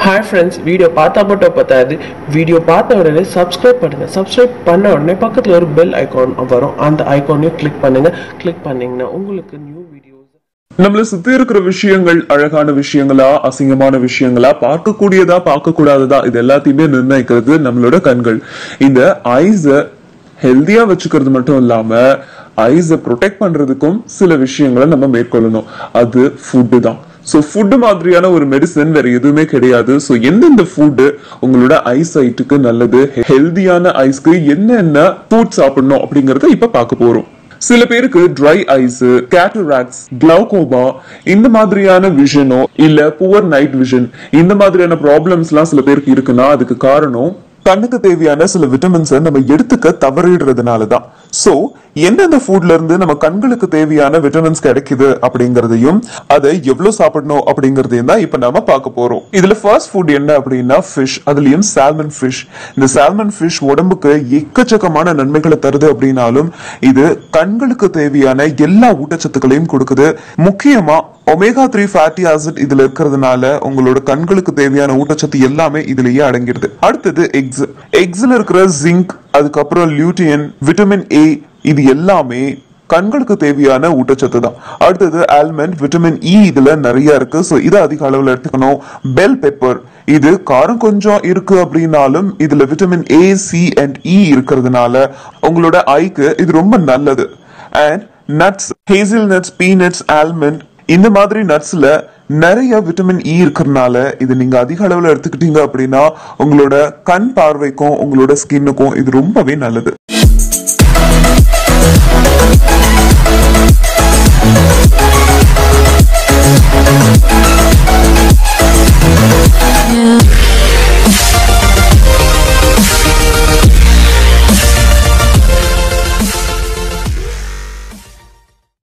hi friends video பார்த்தா மட்டும் பத்தாது வீடியோ பார்த்த உடனே சப்ஸ்கிரைப் பண்ணுங்கள் சப்ஸ்கிரைப் பண்ண உடனே பக்கத்தில் ஒரு பெல் ஐகான் வரும் அந்த ஐகானையும் கிளிக் பண்ணுங்கள் கிளிக் பண்ணிங்கன்னா உங்களுக்கு நியூ வீடியோஸ் நம்மள சுத்தி இருக்கிற விஷயங்கள் அழகான விஷயங்களா அசிங்கமான விஷயங்களா பார்க்கக்கூடியதா பார்க்க கூடாததா இது எல்லாத்தையுமே நிர்ணயிக்கிறது நம்மளோட கண்கள் இந்த ஐஸ ஹெல்தியா வச்சுக்கிறது மட்டும் இல்லாம ஐஸ ப்ரொடெக்ட் பண்றதுக்கும் சில விஷயங்களை நம்ம மேற்கொள்ளணும் அது ஃபுட்டு தான் ஸோ ஃபுட்டு மாதிரியான ஒரு மெடிசன் வேற எதுவுமே கிடையாது ஸோ எந்தெந்த ஃபுட்டு உங்களோட ஐசைட்டுக்கு நல்லது ஹெல்தியான ஐஸ்க்கு என்னென்ன ஃபுட் சாப்பிடணும் அப்படிங்கறத இப்ப பார்க்க போறோம் சில பேருக்கு ட்ரை ஐஸ் கேட்டராக்ஸ் கிளவுகோமா இந்த மாதிரியான விஷனோ இல்ல புவர் நைட் விஷன் இந்த மாதிரியான ப்ராப்ளம்ஸ்லாம் சில பேருக்கு இருக்குன்னா அதுக்கு காரணம் கண்ணுக்கு தேவையான சில விட்டமின்ஸை நம்ம எடுத்துக்க தவறிடுறதுனால தான் சோ எந்தெந்த ஃபுட்ல இருந்து நம்ம கண்களுக்கு தேவையான விட்டமின்ஸ் கிடைக்குது அப்படிங்கறதையும் அதை எவ்வளவு சாப்பிடணும் அப்படிங்கறதையும் தான் இப்ப நாம பார்க்க போறோம் இதுல ஃபர்ஸ்ட் ஃபுட் என்ன அப்படின்னா ஃபிஷ் அதுலயும் சால்மன் ஃபிஷ் இந்த சால்மன் ஃபிஷ் உடம்புக்கு எக்கச்சக்கமான நன்மைகளை தருது அப்படின்னாலும் இது கண்களுக்கு தேவையான எல்லா ஊட்டச்சத்துக்களையும் கொடுக்குது முக்கியமா ஒமேகா த்ரீ ஃபேட்டி ஆசிட் இதுல இருக்கிறதுனால உங்களோட கண்களுக்கு தேவையான ஊட்டச்சத்து எல்லாமே இதுலயே அடங்கிடுது அடுத்தது எக்ஸ் எக்ஸ்ல இருக்கிற ஜிங்க் அதுக்கப்புறம் லியூட்டியன் விட்டமின் ஏ இது எல்லாமே கண்களுக்கு தேவையான ஊட்டச்சத்து தான் அடுத்தது ஆல்மண்ட் விட்டமின் இ இதுல நிறைய இருக்கு ஸோ இதை அதிக அளவில் எடுத்துக்கணும் பெல் பெப்பர் இது காரம் கொஞ்சம் இருக்கு அப்படின்னாலும் இதுல vitamin A C and E இருக்கிறதுனால உங்களோட ஐக்கு இது ரொம்ப நல்லது and nuts hazel nuts peanuts almond இந்த மாதிரி நட்ஸ்ல நிறைய விட்டமின் இ இருக்கிறதுனால இது நீங்க அதிக அளவுல எடுத்துக்கிட்டீங்க அப்படின்னா உங்களோட கண் பார்வைக்கும் உங்களோட ஸ்கின்னுக்கும் இது ரொம்பவே நல்லது